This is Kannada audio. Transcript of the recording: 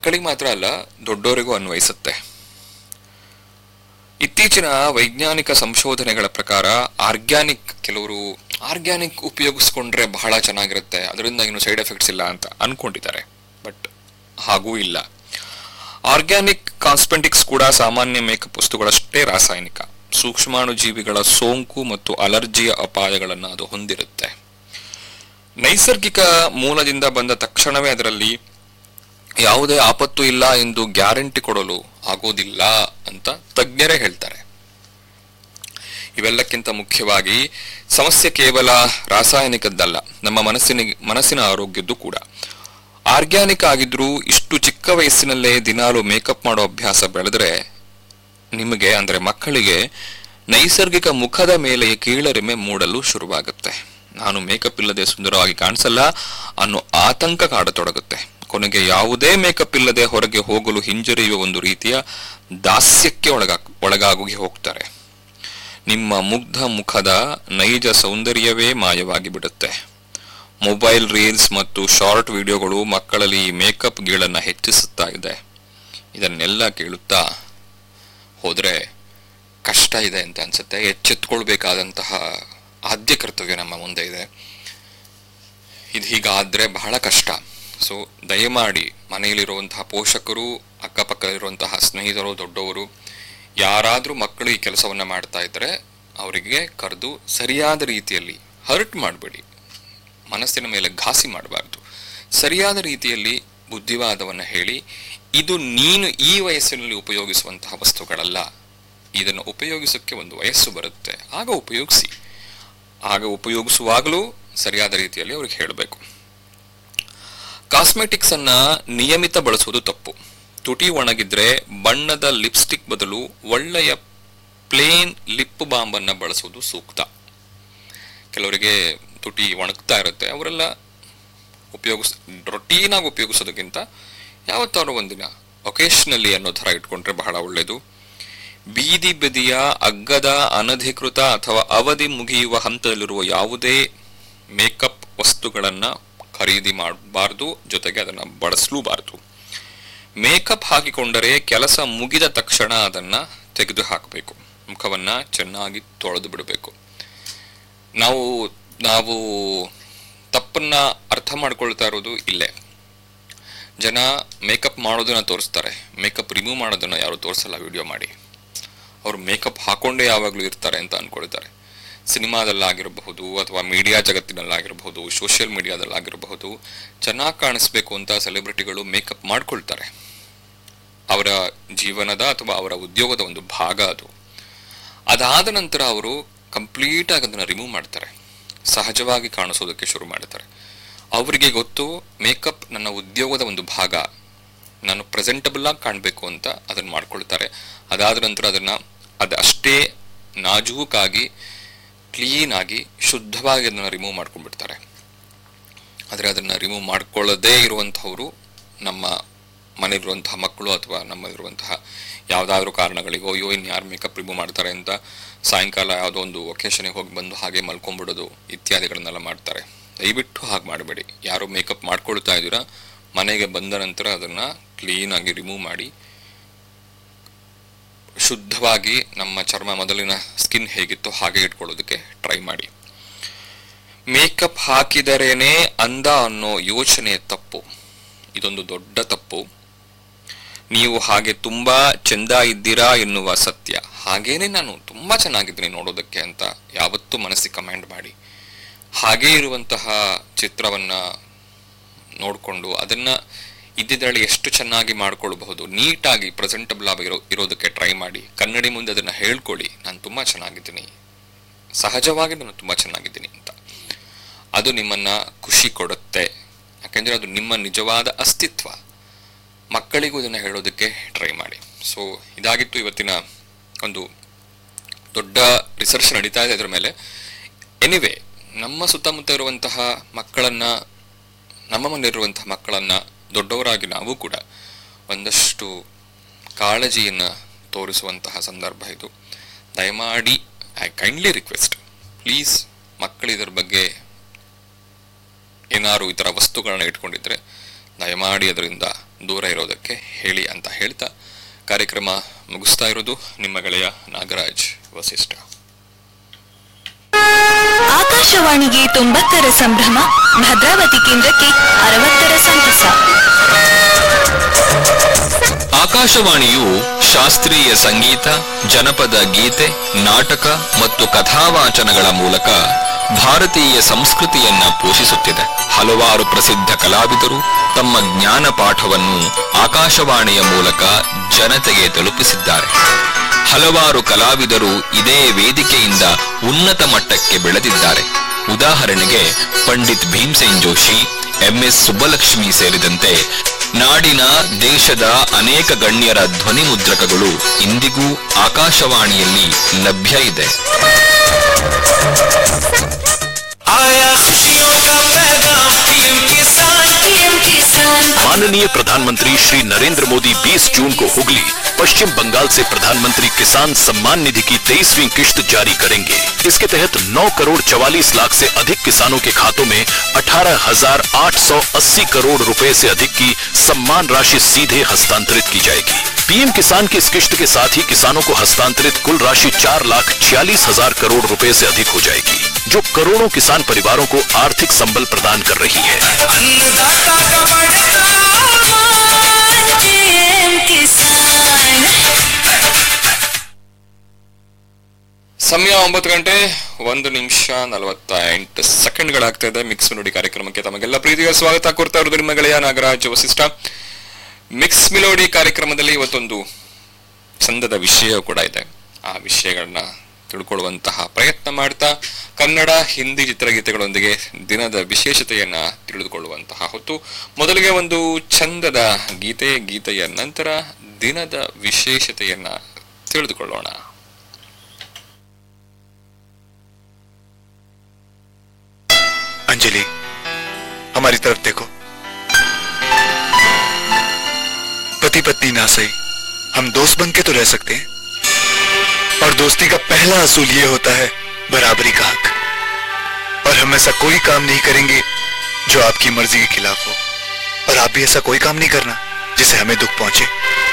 ಮಕ್ಕಳಿಗೆ ಮಾತ್ರ ಅಲ್ಲ ದೊಡ್ಡವರಿಗೂ ಅನ್ವಯಿಸುತ್ತೆ ಇತ್ತೀಚಿನ ವೈಜ್ಞಾನಿಕ ಸಂಶೋಧನೆಗಳ ಪ್ರಕಾರ ಆರ್ಗ್ಯಾನಿಕ್ ಕೆಲವರು ಆರ್ಗ್ಯಾನಿಕ್ ಉಪಯೋಗಿಸ್ಕೊಂಡ್ರೆ ಬಹಳ ಚೆನ್ನಾಗಿರುತ್ತೆ ಅದರಿಂದ ಏನು ಸೈಡ್ ಎಫೆಕ್ಟ್ಸ್ ಇಲ್ಲ ಅಂತ ಅನ್ಕೊಂಡಿದ್ದಾರೆ ಬಟ್ ಹಾಗೂ ಇಲ್ಲ ಆರ್ಗ್ಯಾನಿಕ್ ಕಾಸ್ಮೆಟಿಕ್ಸ್ ಕೂಡ ಸಾಮಾನ್ಯ ಮೇಕಪ್ ವಸ್ತುಗಳಷ್ಟೇ ರಾಸಾಯನಿಕ ಸೂಕ್ಷ್ಮಾಣು ಜೀವಿಗಳ ಸೋಂಕು ಮತ್ತು ಅಲರ್ಜಿಯ ಅಪಾಯಗಳನ್ನು ಅದು ಹೊಂದಿರುತ್ತೆ ನೈಸರ್ಗಿಕ ಮೂಲದಿಂದ ಬಂದ ತಕ್ಷಣವೇ ಅದರಲ್ಲಿ ಯಾವುದೇ ಆಪತ್ತು ಇಲ್ಲ ಎಂದು ಗ್ಯಾರಂಟಿ ಕೊಡಲು ಆಗೋದಿಲ್ಲ ಅಂತ ತಜ್ಞರೇ ಹೇಳ್ತಾರೆ ಇವೆಲ್ಲಕ್ಕಿಂತ ಮುಖ್ಯವಾಗಿ ಸಮಸ್ಯೆ ಕೇವಲ ರಾಸಾಯನಿಕದ್ದಲ್ಲ ನಮ್ಮ ಮನಸ್ಸಿನ ಮನಸ್ಸಿನ ಆರೋಗ್ಯದ್ದು ಕೂಡ ಆರ್ಗ್ಯಾನಿಕ್ ಆಗಿದ್ರೂ ಇಷ್ಟು ಚಿಕ್ಕ ವಯಸ್ಸಿನಲ್ಲೇ ದಿನಾಲು ಮೇಕಪ್ ಮಾಡೋ ಅಭ್ಯಾಸ ಬೆಳೆದ್ರೆ ನಿಮಗೆ ಅಂದ್ರೆ ಮಕ್ಕಳಿಗೆ ನೈಸರ್ಗಿಕ ಮುಖದ ಮೇಲೆ ಕೀಳರಿಮೆ ಮೂಡಲು ಶುರುವಾಗುತ್ತೆ ನಾನು ಮೇಕಪ್ ಇಲ್ಲದೆ ಸುಂದರವಾಗಿ ಕಾಣಿಸಲ್ಲ ಅನ್ನೋ ಆತಂಕ ಕಾಡತೊಡಗುತ್ತೆ ಕೊನೆಗೆ ಯಾವುದೇ ಮೇಕಪ್ ಇಲ್ಲದೆ ಹೊರಗೆ ಹೋಗಲು ಹಿಂಜರಿಯುವ ಒಂದು ರೀತಿಯ ದಾಸ್ಯಕ್ಕೆ ಒಳಗಾ ಒಳಗಾಗಿ ಹೋಗ್ತಾರೆ ನಿಮ್ಮ ಮುಗ್ಧ ಮುಖದ ನೈಜ ಸೌಂದರ್ಯವೇ ಮಾಯವಾಗಿ ಬಿಡುತ್ತೆ ಮೊಬೈಲ್ ರೀಲ್ಸ್ ಮತ್ತು ಶಾರ್ಟ್ ವಿಡಿಯೋಗಳು ಮಕ್ಕಳಲ್ಲಿ ಈ ಮೇಕಪ್ ಗೀಳನ್ನ ಹೆಚ್ಚಿಸುತ್ತಾ ಇದೆ ಇದನ್ನೆಲ್ಲ ಕೇಳುತ್ತಾ ಹೋದ್ರೆ ಕಷ್ಟ ಇದೆ ಅಂತ ಅನ್ಸುತ್ತೆ ಎಚ್ಚೆತ್ಕೊಳ್ಬೇಕಾದಂತಹ ಆದ್ಯ ಕರ್ತವ್ಯ ನಮ್ಮ ಮುಂದೆ ಇದೆ ಇದು ಹೀಗಾದ್ರೆ ಬಹಳ ಕಷ್ಟ ಸೊ ದಯಮಾಡಿ ಮನೆಯಲ್ಲಿರುವಂತಹ ಪೋಷಕರು ಅಕ್ಕಪಕ್ಕದಲ್ಲಿರುವಂತಹ ಸ್ನೇಹಿತರು ದೊಡ್ಡವರು ಯಾರಾದ್ರೂ ಮಕ್ಕಳು ಈ ಕೆಲಸವನ್ನ ಮಾಡ್ತಾ ಇದ್ರೆ ಅವರಿಗೆ ಕರೆದು ಸರಿಯಾದ ರೀತಿಯಲ್ಲಿ ಹರ್ಟ್ ಮಾಡಬೇಡಿ ಮನಸ್ಸಿನ ಮೇಲೆ ಘಾಸಿ ಮಾಡಬಾರ್ದು ಸರಿಯಾದ ರೀತಿಯಲ್ಲಿ ಬುದ್ಧಿವಾದವನ್ನು ಹೇಳಿ ಇದು ನೀನು ಈ ವಯಸ್ಸಿನಲ್ಲಿ ಉಪಯೋಗಿಸುವಂತಹ ವಸ್ತುಗಳಲ್ಲ ಇದನ್ನು ಉಪಯೋಗಿಸೋಕ್ಕೆ ಒಂದು ವಯಸ್ಸು ಬರುತ್ತೆ ಆಗ ಉಪಯೋಗಿಸಿ ಆಗ ಉಪಯೋಗಿಸುವಾಗಲೂ ಸರಿಯಾದ ರೀತಿಯಲ್ಲಿ ಅವ್ರಿಗೆ ಹೇಳಬೇಕು ಕಾಸ್ಮೆಟಿಕ್ಸ್ ಅನ್ನ ನಿಯಮಿತ ಬಳಸುವುದು ತಪ್ಪು ತುಟಿ ಒಣಗಿದ್ರೆ ಬಣ್ಣದ ಲಿಪ್ಸ್ಟಿಕ್ ಬದಲು ಒಳ್ಳೆಯ ಪ್ಲೇನ್ ಲಿಪ್ ಬಾಂಬ್ ಅನ್ನ ಬಳಸುವುದು ಸೂಕ್ತ ಕೆಲವರಿಗೆ ತುಟಿ ಒಣಗ್ತಾ ಇರುತ್ತೆ ಅವರೆಲ್ಲ ಉಪಯೋಗಿಸ್ ರೊಟೀನ್ ಆಗಿ ಉಪಯೋಗಿಸೋದಕ್ಕಿಂತ ಯಾವತ್ತಾದ್ರೂ ಒಂದಿನ ಒಕೇಶನಲ್ಲಿ ಅನ್ನೋ ಥರ ಇಟ್ಕೊಂಡ್ರೆ ಬಹಳ ಒಳ್ಳೆಯದು ಬೀದಿ ಬದಿಯ ಅಗ್ಗದ ಅನಧಿಕೃತ ಅಥವಾ ಅವಧಿ ಮುಗಿಯುವ ಹಂತದಲ್ಲಿರುವ ಯಾವುದೇ ಮೇಕಪ್ ವಸ್ತುಗಳನ್ನ ಖರೀದಿ ಮಾಡಬಾರ್ದು ಜೊತೆಗೆ ಅದನ್ನ ಬಳಸಲೂಬಾರ್ದು ಮೇಕಪ್ ಹಾಕಿಕೊಂಡರೆ ಕೆಲಸ ಮುಗಿದ ತಕ್ಷಣ ಅದನ್ನ ತೆಗೆದು ಹಾಕಬೇಕು ಮುಖವನ್ನ ಚೆನ್ನಾಗಿ ತೊಳೆದು ಬಿಡಬೇಕು ನಾವು ನಾವು ತಪ್ಪನ್ನ ಅರ್ಥ ಮಾಡ್ಕೊಳ್ತಾ ಇರೋದು ಇಲ್ಲೇ ಜನ ಮೇಕಪ್ ಮಾಡೋದನ್ನ ತೋರಿಸ್ತಾರೆ ಮೇಕಪ್ ರಿಮೂವ್ ಮಾಡೋದನ್ನ ಯಾರು ತೋರಿಸಲ್ಲ ವಿಡಿಯೋ ಮಾಡಿ ಅವರು ಮೇಕಪ್ ಹಾಕೊಂಡೇ ಯಾವಾಗಲೂ ಇರ್ತಾರೆ ಅಂತ ಅನ್ಕೊಳ್ತಾರೆ ಸಿನಿಮಾದಲ್ಲಾಗಿರಬಹುದು ಅಥವಾ ಮೀಡಿಯಾ ಜಗತ್ತಿನಲ್ಲಾಗಿರಬಹುದು ಸೋಷಿಯಲ್ ಮೀಡಿಯಾದಲ್ಲಾಗಿರಬಹುದು ಚೆನ್ನಾಗಿ ಕಾಣಿಸ್ಬೇಕು ಅಂತ ಸೆಲೆಬ್ರಿಟಿಗಳು ಮೇಕಪ್ ಮಾಡ್ಕೊಳ್ತಾರೆ ಅವರ ಜೀವನದ ಅಥವಾ ಅವರ ಉದ್ಯೋಗದ ಒಂದು ಭಾಗ ಅದು ಅದಾದ ನಂತರ ಅವರು ಕಂಪ್ಲೀಟ್ ಆಗಿ ಅದನ್ನ ರಿಮೂವ್ ಮಾಡ್ತಾರೆ ಸಹಜವಾಗಿ ಕಾಣಿಸೋದಕ್ಕೆ ಶುರು ಮಾಡ್ತಾರೆ ಅವರಿಗೆ ಗೊತ್ತು ಮೇಕಪ್ ನನ್ನ ಉದ್ಯೋಗದ ಒಂದು ಭಾಗ ನಾನು ಪ್ರೆಸೆಂಟಬಲ್ ಆಗಿ ಕಾಣಬೇಕು ಅಂತ ಅದನ್ನ ಮಾಡ್ಕೊಳ್ತಾರೆ ಅದಾದ ನಂತರ ಅದನ್ನ ಅದು ಅಷ್ಟೇ ನಾಜೂಕಾಗಿ ಕ್ಲೀನ್ ಆಗಿ ಶುದ್ಧವಾಗಿ ಅದನ್ನ ರಿಮೂವ್ ಮಾಡ್ಕೊಂಡ್ಬಿಡ್ತಾರೆ ಆದರೆ ಅದನ್ನ ರಿಮೂವ್ ಮಾಡ್ಕೊಳ್ಳದೇ ಇರುವಂತಹವರು ನಮ್ಮ ಮನೆಯಲ್ಲಿರುವಂತಹ ಮಕ್ಕಳು ಅಥವಾ ನಮ್ಮಲ್ಲಿರುವಂತಹ ಯಾವುದಾದ್ರೂ ಕಾರಣಗಳಿಗೋ ಅಯ್ಯೋ ಇನ್ನು ಯಾರು ಮೇಕಪ್ ರಿಮೂವ್ ಮಾಡ್ತಾರೆ ಅಂತ ಸಾಯಂಕಾಲ ಯಾವುದೋ ಒಂದು ಒಕೇಶನ್ಗೆ ಹೋಗಿ ಬಂದು ಹಾಗೆ ಮಲ್ಕೊಂಡ್ಬಿಡೋದು ಇತ್ಯಾದಿಗಳನ್ನೆಲ್ಲ ಮಾಡ್ತಾರೆ ದಯವಿಟ್ಟು ಹಾಗೆ ಮಾಡಬೇಡಿ ಯಾರು ಮೇಕಪ್ ಮಾಡ್ಕೊಳ್ತಾ ಇದ್ದೀರಾ ಮನೆಗೆ ಬಂದ ನಂತರ ಅದನ್ನ ಕ್ಲೀನ್ ಆಗಿ ರಿಮೂವ್ ಮಾಡಿ ಶುದ್ಧವಾಗಿ ನಮ್ಮ ಚರ್ಮ ಮೊದಲಿನ ಸ್ಕಿನ್ ಹೇಗಿತ್ತೋ ಹಾಗೆ ಇಟ್ಕೊಳ್ಳೋದಕ್ಕೆ ಟ್ರೈ ಮಾಡಿ ಮೇಕಪ್ ಹಾಕಿದರೇನೆ ಅಂದ ಅನ್ನೋ ಯೋಚನೆ ತಪ್ಪು ಇದೊಂದು ದೊಡ್ಡ ತಪ್ಪು ನೀವು ಹಾಗೆ ತುಂಬಾ ಚೆಂದ ಇದ್ದೀರಾ ಎನ್ನುವ ಸತ್ಯ ಹಾಗೇನೆ ನಾನು ತುಂಬಾ ಚೆನ್ನಾಗಿದ್ದೀನಿ ನೋಡೋದಕ್ಕೆ ಅಂತ ಯಾವತ್ತೂ ಮನಸ್ಸಿಗೆ ಕಮೆಂಟ್ ಮಾಡಿ ಹಾಗೇ ಇರುವಂತಹ ಚಿತ್ರವನ್ನ ನೋಡಿಕೊಂಡು ಅದನ್ನ ಇದ್ದಿದ್ರಲ್ಲಿ ಎಷ್ಟು ಚೆನ್ನಾಗಿ ಮಾಡ್ಕೊಳ್ಬಹುದು ನೀಟಾಗಿ ಪ್ರೆಸೆಂಟಬಲ್ ಆಗಿ ಇರೋ ಇರೋದಕ್ಕೆ ಟ್ರೈ ಮಾಡಿ ಕನ್ನಡಿ ಮುಂದೆ ಅದನ್ನ ಹೇಳ್ಕೊಳ್ಳಿ ನಾನು ತುಂಬಾ ಚೆನ್ನಾಗಿದ್ದೀನಿ ಸಹಜವಾಗಿ ನಾನು ತುಂಬಾ ಚೆನ್ನಾಗಿದ್ದೀನಿ ಅಂತ ಅದು ನಿಮ್ಮನ್ನ ಖುಷಿ ಕೊಡುತ್ತೆ ಯಾಕೆಂದ್ರೆ ಅದು ನಿಮ್ಮ ನಿಜವಾದ ಅಸ್ತಿತ್ವ ಮಕ್ಕಳಿಗೂ ಇದನ್ನ ಹೇಳೋದಕ್ಕೆ ಟ್ರೈ ಮಾಡಿ ಸೊ ಇದಾಗಿತ್ತು ಇವತ್ತಿನ ಒಂದು ದೊಡ್ಡ ರಿಸರ್ಚ್ ನಡೀತಾ ಇದೆ ಇದರ ಮೇಲೆ ಎನಿವೆ ನಮ್ಮ ಸುತ್ತಮುತ್ತ ಇರುವಂತಹ ಮಕ್ಕಳನ್ನ ನಮ್ಮ ಮನೆಯಲ್ಲಿರುವಂತಹ ಮಕ್ಕಳನ್ನ ದೊಡ್ಡವರಾಗಿ ನಾವು ಕೂಡ ಒಂದಷ್ಟು ಕಾಳಜಿಯನ್ನ ತೋರಿಸುವಂತಹ ಸಂದರ್ಭ ಇದು ದಯಮಾಡಿ ಐ ಕೈಂಡ್ಲಿ ರಿಕ್ವೆಸ್ಟ್ ಪ್ಲೀಸ್ ಮಕ್ಕಳು ಇದರ ಬಗ್ಗೆ ಏನಾದ್ರು ಈ ಥರ ವಸ್ತುಗಳನ್ನ ಇಟ್ಕೊಂಡಿದ್ರೆ ದಯಮಾಡಿ ಅದರಿಂದ ದೂರ ಇರೋದಕ್ಕೆ ಹೇಳಿ ಅಂತ ಹೇಳ್ತಾ ಕಾರ್ಯಕ್ರಮ ಮುಗಿಸ್ತಾ ಇರೋದು ನಿಮ್ಮ ಗೆಳೆಯ ನಾಗರಾಜ್ ವಸಿಷ್ಠ ಆಕಾಶವಾಣಿಗೆ ತೊಂಬತ್ತರ ಸಂಭ್ರಮ ಭದ್ರಾವತಿ ಕೇಂದ್ರಕ್ಕೆ ಅರವತ್ತರ ಸಂತಸ ಆಕಾಶವಾಣಿಯು ಶಾಸ್ತ್ರೀಯ ಸಂಗೀತ ಜನಪದ ಗೀತೆ ನಾಟಕ ಮತ್ತು ಕಥಾವಾಚನಗಳ ಮೂಲಕ ಭಾರತೀಯ ಸಂಸ್ಕೃತಿಯನ್ನ ಪೋಷಿಸುತ್ತಿದೆ ಹಲವಾರು ಪ್ರಸಿದ್ಧ ಕಲಾವಿದರು ತಮ್ಮ ಜ್ಞಾನ ಪಾಠವನ್ನು ಆಕಾಶವಾಣಿಯ ಮೂಲಕ ಜನತೆಗೆ ತಲುಪಿಸಿದ್ದಾರೆ ಹಲವಾರು ಕಲಾವಿದರು ಇದೇ ವೇದಿಕೆಯಿಂದ ಉನ್ನತ ಮಟ್ಟಕ್ಕೆ ಬೆಳೆದಿದ್ದಾರೆ ಉದಾಹರಣೆಗೆ ಪಂಡಿತ್ ಭೀಮ್ಸೇನ್ ಜೋಶಿ ಎಂಎಸ್ ಸುಬ್ಬಲಕ್ಷ್ಮಿ ಸೇರಿದಂತೆ ನಾಡಿನ ದೇಶದ ಅನೇಕ ಗಣ್ಯರ ಧ್ವನಿ ಮುದ್ರಕಗಳು ಇಂದಿಗೂ ಆಕಾಶವಾಣಿಯಲ್ಲಿ ಲಭ್ಯ ಇದೆ आया खुशियों का पैगाम पीएम किसान ಪಿಎಂ ಕಿಸಾನ್ माननीय प्रधानमंत्री श्री नरेंद्र मोदी 20 जून को हुगली पश्चिम बंगाल से प्रधानमंत्री किसान सम्मान निधि की तेईसवीं किश्त जारी करेंगे इसके तहत 9 करोड़ चवालीस लाख से अधिक किसानों के खातों में 18,880 करोड़ रुपए से अधिक की सम्मान राशि सीधे हस्तांतरित की जाएगी पीएम किसान की इस किश्त के साथ ही किसानों को हस्तांतरित कुल राशि चार लाख छियालीस हजार करोड़ रुपए से अधिक हो जाएगी जो करोड़ों किसान परिवारों को आर्थिक संबल प्रदान कर रही है अन्नदाता का बढ़ता मान ಪಿಎಂ ಕಿಸಾನ್ ಸಮಯ ಒಂಬತ್ತು ಗಂಟೆ ಒಂದು ನಿಮಿಷ ನಲವತ್ತ ಎಂಟು ಸೆಕೆಂಡ್ಗಳಾಗ್ತಾ ಇದೆ ಮಿಕ್ಸ್ ಮಿಲೋಡಿ ಕಾರ್ಯಕ್ರಮಕ್ಕೆ ತಮಗೆಲ್ಲ ಪ್ರೀತಿಯ ಸ್ವಾಗತ ಕೋರ್ತಾ ಇರೋದು ನಿಮ್ಮ ಗೆಳೆಯ ನಾಗರಾಜ್ ವಸಿಷ್ಠ ಮಿಕ್ಸ್ ಮಿಲೋಡಿ ಕಾರ್ಯಕ್ರಮದಲ್ಲಿ ಇವತ್ತೊಂದು ಚಂದದ ವಿಷಯ ಕೂಡ ಇದೆ ಆ ವಿಷಯಗಳನ್ನ ತಿಳ್ಕೊಳ್ಳುವಂತಹ ಪ್ರಯತ್ನ ಮಾಡ್ತಾ ಕನ್ನಡ ಹಿಂದಿ ಚಿತ್ರಗೀತೆಗಳೊಂದಿಗೆ ದಿನದ ವಿಶೇಷತೆಯನ್ನ ತಿಳಿದುಕೊಳ್ಳುವಂತಹ ಹೊತ್ತು ಮೊದಲಿಗೆ ಒಂದು ಚಂದದ ಗೀತೆ ಗೀತೆಯ ನಂತರ ದಿನದ ವಿಶೇಷತೆಯನ್ನ ತಿಳಿದುಕೊಳ್ಳೋಣ अंजलि हमारी तरफ देखो पति पत्नी ना सही हम दोस्त बन के तो रह सकते हैं और दोस्ती का पहला असूल ये होता है बराबरी का हक और हम ऐसा कोई काम नहीं करेंगे जो आपकी मर्जी के खिलाफ हो और आप भी ऐसा कोई काम नहीं करना जिससे हमें दुख पहुंचे